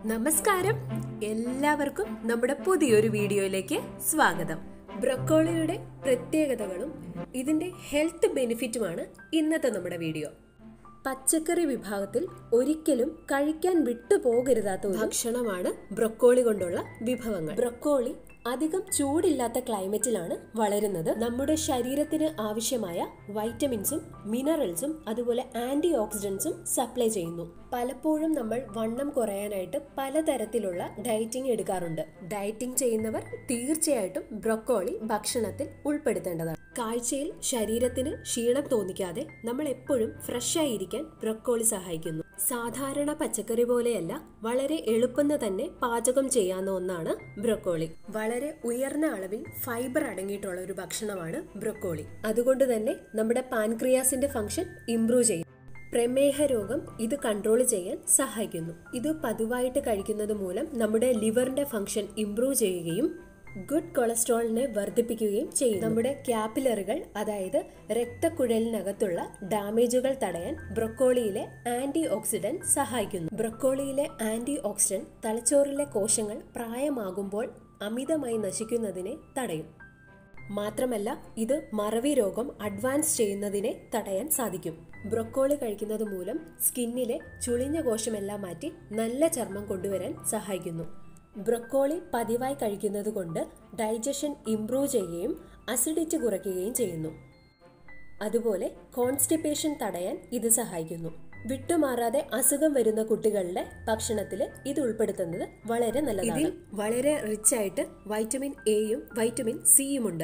നമസ്കാരം എല്ലാവർക്കും നമ്മുടെ പുതിയൊരു വീഡിയോയിലേക്ക് സ്വാഗതം ബ്രക്കോളിയുടെ പ്രത്യേകതകളും ഇതിന്റെ ഹെൽത്ത് ബെനിഫിറ്റുമാണ് ഇന്നത്തെ നമ്മുടെ വീഡിയോ പച്ചക്കറി വിഭാഗത്തിൽ ഒരിക്കലും കഴിക്കാൻ വിട്ടുപോകരുതാത്ത ഒരു ഭക്ഷണമാണ് ബ്രക്കോളി കൊണ്ടുള്ള വിഭവങ്ങൾ ബ്രക്കോളി അധികം ചൂടില്ലാത്ത ക്ലൈമറ്റിലാണ് വളരുന്നത് നമ്മുടെ ശരീരത്തിന് ആവശ്യമായ വൈറ്റമിൻസും മിനറൽസും അതുപോലെ ആന്റി ഓക്സിഡൻസും സപ്ലൈ ചെയ്യുന്നു പലപ്പോഴും നമ്മൾ വണ്ണം കുറയാനായിട്ട് പലതരത്തിലുള്ള ഡയറ്റിംഗ് എടുക്കാറുണ്ട് ഡയറ്റിംഗ് ചെയ്യുന്നവർ തീർച്ചയായിട്ടും ബ്രൊക്കോളി ഭക്ഷണത്തിൽ ഉൾപ്പെടുത്തേണ്ടതാണ് കാഴ്ചയിൽ ശരീരത്തിന് ക്ഷീണം തോന്നിക്കാതെ നമ്മൾ എപ്പോഴും ഫ്രഷ് ആയിരിക്കാൻ ബ്രൊക്കോളി സഹായിക്കുന്നു സാധാരണ പച്ചക്കറി പോലെയല്ല വളരെ എളുപ്പന്ന് തന്നെ പാചകം ചെയ്യാവുന്ന ഒന്നാണ് ബ്രൊക്കോളി വളരെ ഉയർന്ന അളവിൽ ഫൈബർ അടങ്ങിയിട്ടുള്ള ഒരു ഭക്ഷണമാണ് ബ്രൊക്കോളി അതുകൊണ്ട് തന്നെ നമ്മുടെ പാൻക്രിയാസിന്റെ ഫംഗ്ഷൻ ഇംപ്രൂവ് ചെയ്യും പ്രമേഹ രോഗം ഇത് കൺട്രോൾ ചെയ്യാൻ സഹായിക്കുന്നു ഇത് പതിവായിട്ട് കഴിക്കുന്നത് മൂലം നമ്മുടെ ലിവറിന്റെ ഫംഗ്ഷൻ ഇംപ്രൂവ് ചെയ്യുകയും ഗുഡ് കൊളസ്ട്രോളിനെ വർദ്ധിപ്പിക്കുകയും ചെയ്യും നമ്മുടെ ക്യാപ്പിലറുകൾ അതായത് രക്തക്കുഴലിനകത്തുള്ള ഡാമേജുകൾ തടയാൻ ബ്രൊക്കോളിയിലെ ആന്റി ഓക്സിഡന്റ് സഹായിക്കുന്നു ബ്രൊക്കോളിയിലെ ആന്റി ഓക്സിഡന്റ് തലച്ചോറിലെ കോശങ്ങൾ പ്രായമാകുമ്പോൾ അമിതമായി നശിക്കുന്നതിനെ തടയും മാത്രമല്ല ഇത് മറവി രോഗം അഡ്വാൻസ് ചെയ്യുന്നതിനെ തടയാൻ സാധിക്കും ബ്രൊക്കോളി കഴിക്കുന്നത് മൂലം സ്കിന്നിലെ ചുളിഞ്ഞ കോശമെല്ലാം മാറ്റി നല്ല ചർമ്മം കൊണ്ടുവരാൻ സഹായിക്കുന്നു ബ്രൊക്കോളി പതിവായി കഴിക്കുന്നത് കൊണ്ട് ഡൈജഷൻ ഇംപ്രൂവ് ചെയ്യുകയും അസിഡിറ്റി കുറയ്ക്കുകയും ചെയ്യുന്നു അതുപോലെ കോൺസ്റ്റിപ്പേഷൻ തടയാൻ ഇത് സഹായിക്കുന്നു വിട്ടുമാറാതെ അസുഖം വരുന്ന കുട്ടികളുടെ ഭക്ഷണത്തിൽ ഇത് ഉൾപ്പെടുത്തുന്നത് വളരെ നല്ലതാണ് ഇതിൽ വളരെ റിച്ച് ആയിട്ട് വൈറ്റമിൻ എയും വൈറ്റമിൻ സിയും ഉണ്ട്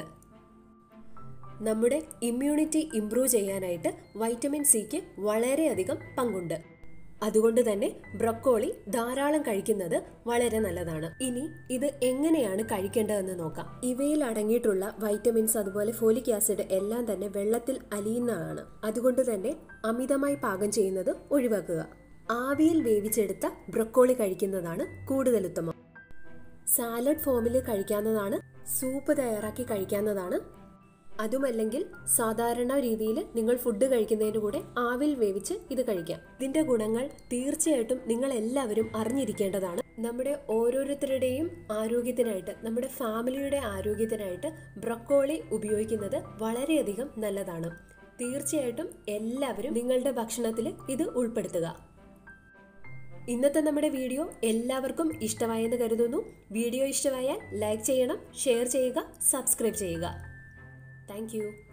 നമ്മുടെ ഇമ്മ്യൂണിറ്റി ഇംപ്രൂവ് ചെയ്യാനായിട്ട് വൈറ്റമിൻ സിക്ക് വളരെയധികം പങ്കുണ്ട് അതുകൊണ്ട് തന്നെ ബ്രൊക്കോളി ധാരാളം കഴിക്കുന്നത് വളരെ നല്ലതാണ് ഇനി ഇത് എങ്ങനെയാണ് കഴിക്കേണ്ടതെന്ന് നോക്കാം ഇവയിൽ അടങ്ങിയിട്ടുള്ള വൈറ്റമിൻസ് അതുപോലെ ഫോലിക് ആസിഡ് എല്ലാം തന്നെ വെള്ളത്തിൽ അലിയുന്നതാണ് അതുകൊണ്ട് തന്നെ അമിതമായി പാകം ചെയ്യുന്നത് ഒഴിവാക്കുക ആവിയിൽ വേവിച്ചെടുത്ത ബ്രൊക്കോളി കഴിക്കുന്നതാണ് കൂടുതൽ ഉത്തമം സാലഡ് ഫോമിൽ കഴിക്കാവുന്നതാണ് സൂപ്പ് തയ്യാറാക്കി കഴിക്കാവുന്നതാണ് അതുമല്ലെങ്കിൽ സാധാരണ രീതിയിൽ നിങ്ങൾ ഫുഡ് കഴിക്കുന്നതിന് കൂടെ ആവിൽ വേവിച്ച് ഇത് കഴിക്കാം ഇതിന്റെ ഗുണങ്ങൾ തീർച്ചയായിട്ടും നിങ്ങൾ എല്ലാവരും അറിഞ്ഞിരിക്കേണ്ടതാണ് നമ്മുടെ ഓരോരുത്തരുടെയും ആരോഗ്യത്തിനായിട്ട് നമ്മുടെ ഫാമിലിയുടെ ആരോഗ്യത്തിനായിട്ട് ബ്രൊക്കോളി ഉപയോഗിക്കുന്നത് വളരെയധികം നല്ലതാണ് തീർച്ചയായിട്ടും എല്ലാവരും നിങ്ങളുടെ ഭക്ഷണത്തിൽ ഇത് ഉൾപ്പെടുത്തുക ഇന്നത്തെ നമ്മുടെ വീഡിയോ എല്ലാവർക്കും ഇഷ്ടമായെന്ന് കരുതുന്നു വീഡിയോ ഇഷ്ടമായാൽ ലൈക്ക് ചെയ്യണം ഷെയർ ചെയ്യുക സബ്സ്ക്രൈബ് ചെയ്യുക താങ്ക്